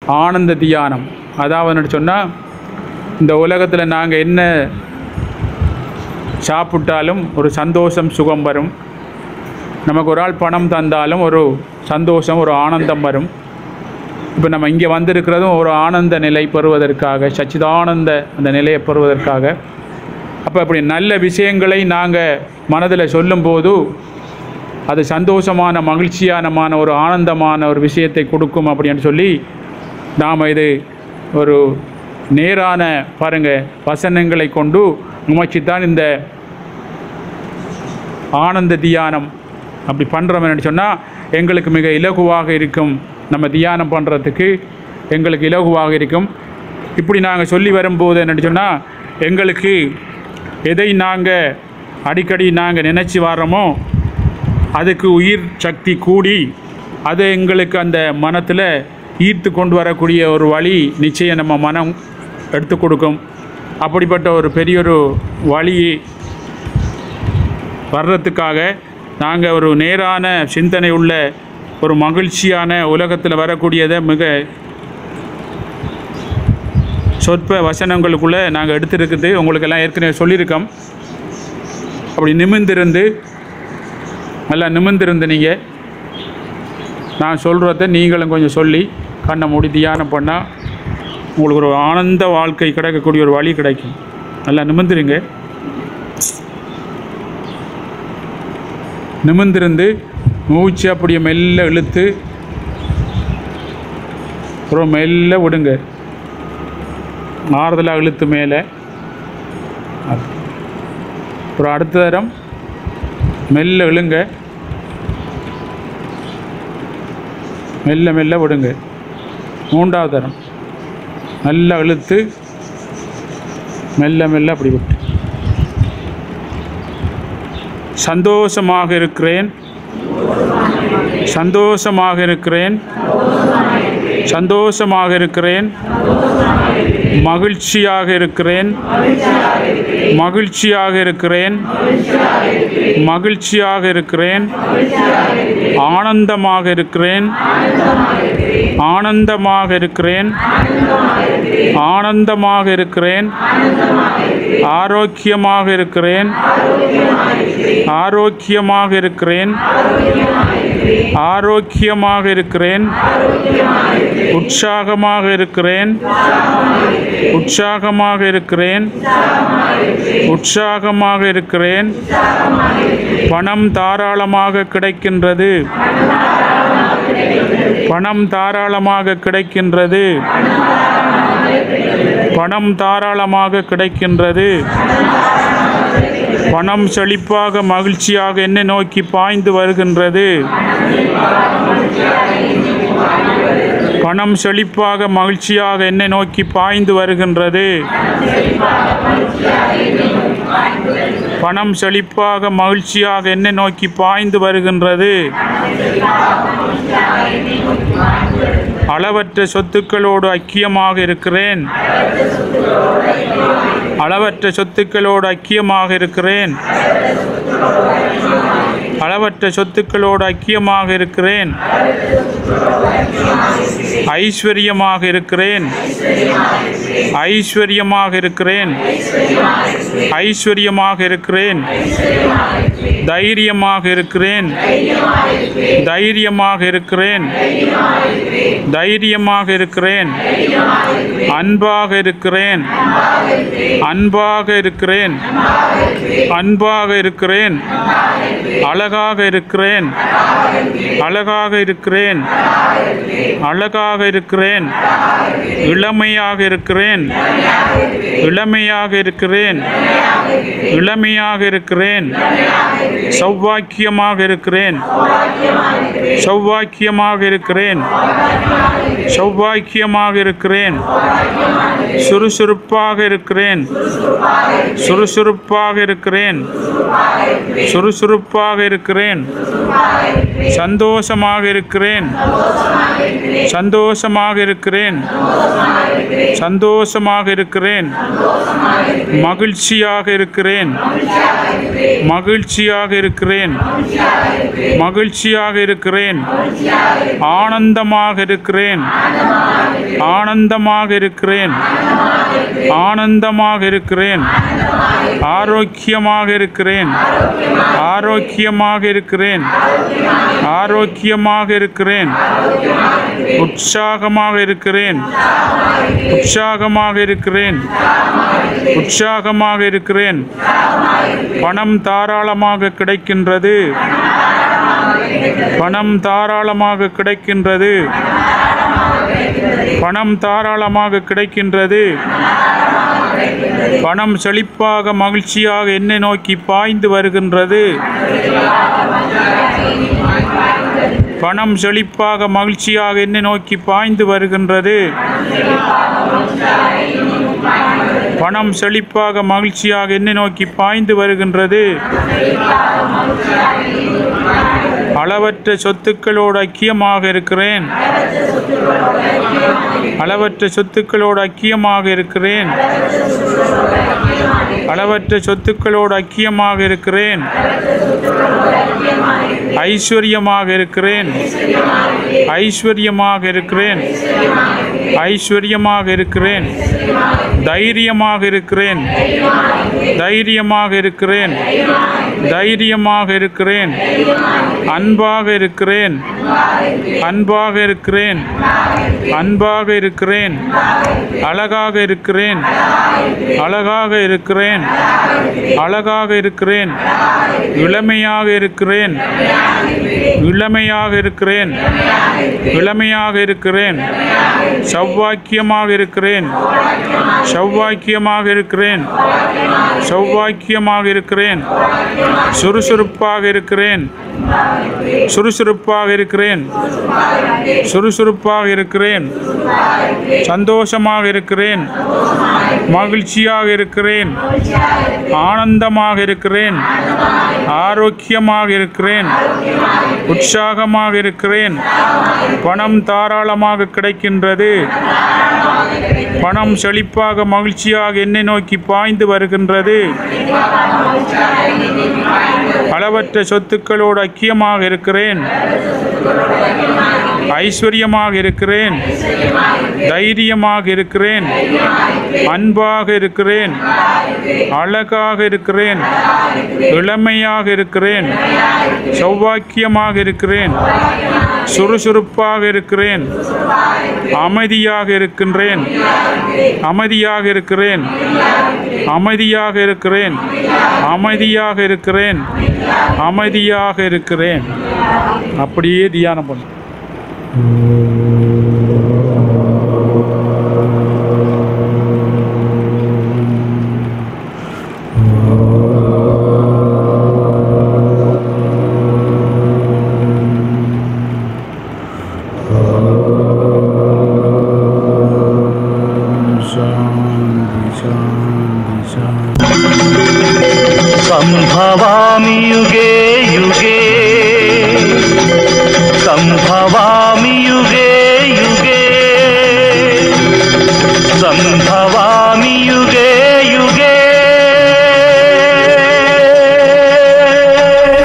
ஆனந்த தியானம் அதாவது சொன்னால் இந்த உலகத்தில் நாங்கள் என்ன சாப்பிட்டாலும் ஒரு சந்தோஷம் சுகம் வரும் நமக்கு ஒரு ஆள் பணம் தந்தாலும் ஒரு சந்தோஷம் ஒரு ஆனந்தம் வரும் இப்போ நம்ம இங்கே வந்திருக்கிறதும் ஒரு ஆனந்த நிலை பெறுவதற்காக சச்சிதானந்த அந்த நிலையை பெறுவதற்காக அப்போ அப்படி நல்ல விஷயங்களை நாங்கள் மனதில் சொல்லும்போது அது சந்தோஷமான மகிழ்ச்சியானமான ஒரு ஆனந்தமான ஒரு விஷயத்தை கொடுக்கும் அப்படின்னு சொல்லி நாம் இது ஒரு நேரான பாருங்க வசனங்களை கொண்டு உமைச்சித்தான் இந்த ஆனந்த தியானம் அப்படி பண்ணுறோம்னு சொன்னால் எங்களுக்கு மிக இலகுவாக இருக்கும் நம்ம தியானம் பண்ணுறதுக்கு எங்களுக்கு இலகுவாக இருக்கும் இப்படி நாங்கள் சொல்லி வரும்போது என்ன சொன்னால் எங்களுக்கு எதை நாங்கள் அடிக்கடி நாங்கள் நினச்சி வர்றோமோ அதுக்கு உயிர் சக்தி கூடி அது எங்களுக்கு அந்த மனத்தில் ஈர்த்து கொண்டு வரக்கூடிய ஒரு வழி நிச்சயம் நம்ம மனம் எடுத்து கொடுக்கும் அப்படிப்பட்ட ஒரு பெரிய ஒரு வழி வர்றதுக்காக நாங்கள் ஒரு நேரான சிந்தனை உள்ள ஒரு மகிழ்ச்சியான உலகத்தில் வரக்கூடியதை மிக சொற்ப வசனங்களுக்குள்ளே நாங்கள் எடுத்திருக்குது உங்களுக்கெல்லாம் ஏற்கனவே சொல்லியிருக்கோம் அப்படி நிமிர்ந்திருந்து நல்லா நிமிர்ந்திருந்து நீங்கள் நான் சொல்கிறத நீங்களும் கொஞ்சம் சொல்லி கண்ணை மூடி தியானம் பண்ணால் உங்களுக்கு ஒரு ஆனந்த வாழ்க்கை கிடைக்கக்கூடிய ஒரு வழி கிடைக்கும் நல்லா நிமிர்ந்துருங்க நிமிர்ந்திருந்து மூச்சு அப்படியே மெல்ல இழுத்து அப்புறம் மெல்ல விடுங்க ஆறுதலாக இழுத்து மேலே அப்புறம் அடுத்த தரம் மெல்ல இழுங்க மெல்ல மெல்ல விடுங்க மூன்றாவது தரம் நல்லா இழுத்து மெல்ல மெல்ல அப்படி விட்டு சந்தோஷமாக இருக்கிறேன் சந்தோஷமாக இருக்கிறேன் சந்தோஷமாக இருக்கிறேன் மகிழ்ச்சியாக இருக்கிறேன் மகிழ்ச்சியாக இருக்கிறேன் மகிழ்ச்சியாக இருக்கிறேன் ஆனந்தமாக இருக்கிறேன் ஆனந்தமாக இருக்கிறேன் ஆனந்தமாக இருக்கிறேன் ஆரோக்கியமாக இருக்கிறேன் ஆரோக்கியமாக இருக்கிறேன் ஆரோக்கியமாக இருக்கிறேன் உற்சாகமாக இருக்கிறேன் உற்சாகமாக இருக்கிறேன் உற்சாகமாக இருக்கிறேன் பணம் தாராளமாக கிடைக்கின்றது பணம் தாராளமாக கிடைக்கின்றது பணம் தாராளமாக கிடைக்கின்றது பணம் செழிப்பாக மகிழ்ச்சியாக என்னை நோக்கி பாய்ந்து வருகின்றது பணம் செழிப்பாக மகிழ்ச்சியாக என்னை நோக்கி பாய்ந்து வருகின்றது பணம் செழிப்பாக மகிழ்ச்சியாக என்னை நோக்கி பாய்ந்து வருகின்றது அளவற்ற சொத்துக்களோடு ஐக்கியமாக இருக்கிறேன் அளவற்ற சொத்துக்களோடு ஐக்கியமாக இருக்கிறேன் அளவற்ற சொத்துக்களோடு ஐக்கியமாக இருக்கிறேன் ஐஸ்வர்யமாக இருக்கிறேன் ஐஸ்வர்யமாக இருக்கிறேன் ஐஸ்வர்யமாக இருக்கிறேன் தைரியமாக இருக்கிறேன் தைரியமாக இருக்கிறேன் தைரியமாக இருக்கிறேன் அன்பாக இருக்கிறேன் அன்பாக இருக்கிறேன் அன்பாக இருக்கிறேன் அழகாக இருக்கிறேன் அழகாக இருக்கிறேன் அழகாக இருக்கிறேன் இளமையாக இருக்கிறேன் இளமையாக இருக்கிறேன் இளமையாக இருக்கிறேன் சௌவாக்கியமாக இருக்கிறேன் சௌவாக்கியமாக இருக்கிறேன் சௌவாக்கியமாக இருக்கிறேன் சுறுசுறுப்பாக இருக்கிறேன் சுறுசுறுப்பாக இருக்கிறேன் சுறுசுறுப்பாக இருக்கிறேன் சந்தோஷமாக இருக்கிறேன் சந்தோஷமாக இருக்கிறேன் சந்தோஷமாக சந்தோஷமாக இருக்கிறேன் மகிழ்ச்சியாக இருக்கிறேன் மகிழ்ச்சியாக இருக்கிறேன் மகிழ்ச்சியாக இருக்கிறேன் ஆனந்தமாக இருக்கிறேன் ஆனந்தமாக இருக்கிறேன் ஆனந்தமாக இருக்கிறேன் ஆரோக்கியமாக இருக்கிறேன் ஆரோக்கியமாக இருக்கிறேன் ஆரோக்கியமாக இருக்கிறேன் உற்சாகமாக இருக்கிறேன் உற்சாகமாக இருக்கிறேன் உற்சாகமாக இருக்கிறேன் பணம் தாராளமாக கிடைக்கின்றது பணம் தாராளமாக கிடைக்கின்றது பணம் தாராளமாக கிடைக்கின்றது பணம் செழிப்பாக மகிழ்ச்சியாக என்னை நோக்கி பாய்ந்து வருகின்றது பணம் செழிப்பாக மகிழ்ச்சியாக என்னை நோக்கி பாய்ந்து வருகின்றது பணம் செழிப்பாக மகிழ்ச்சியாக என்னை நோக்கி பாய்ந்து வருகின்றது அளவற்ற சொத்துக்களோடு ஐக்கியமாக இருக்கிறேன் அளவற்ற சொத்துக்களோடு ஐக்கியமாக இருக்கிறேன் அளவற்ற சொத்துக்களோடு ஐக்கியமாக இருக்கிறேன் ஐஸ்வர்யமாக இருக்கிறேன் ஐஸ்வர்யமாக இருக்கிறேன் ஐஸ்வர்யமாக இருக்கிறேன் தைரியமாக இருக்கிறேன் தைரியமாக இருக்கிறேன் தைரியமாக இருக்கிறேன் அன்பாக இருக்கிறேன் அன்பாக இருக்கிறேன் அன்பாக இருக்கிறேன் அழகாக இருக்கிறேன் அழகாக இருக்கிறேன் அழகாக இருக்கிறேன் இளமையாக இருக்கிறேன் இளமையாக இருக்கிறேன் இளமையாக இருக்கிறேன் சௌவாக்கியமாக இருக்கிறேன் சௌவாக்கியமாக இருக்கிறேன் சௌவாக்கியமாக இருக்கிறேன் சுறுசுறுப்பாக இருக்கிறேன் சுறுசுறுப்பாக இருக்கிறேன் சுறுசுறுப்பாக இருக்கிறேன் சந்தோஷமாக இருக்கிறேன் மகிழ்ச்சியாக இருக்கிறேன் ஆனந்தமாக இருக்கிறேன் ஆரோக்கியமாக இருக்கிறேன் உற்சாகமாக இருக்கிறேன் பணம் தாராளமாக கிடைக்கின்றது பணம் செழிப்பாக மகிழ்ச்சியாக என்னை நோக்கி பாய்ந்து வருகின்றது அளவற்ற சொத்துக்களோடு ஐக்கியமாக இருக்கிறேன் ஐஸ்வர்யமாக இருக்கிறேன் தைரியமாக இருக்கிறேன் அன்பாக இருக்கிறேன் அழகாக இருக்கிறேன் இளமையாக இருக்கிறேன் சௌவாக்கியமாக இருக்கிறேன் சுறுசுறுப்பாக இருக்கிறேன் அமைதியாக இருக்கின்றேன் அமைதியாக இருக்கிறேன் அமைதியாக இருக்கிறேன் அமைதியாக இருக்கிறேன் அமைதியாக இருக்கிறேன் அப்படியே தியானம் பண்ணு சாந்தி சாந்தி சாந்தி सम्भवामि युगे युगे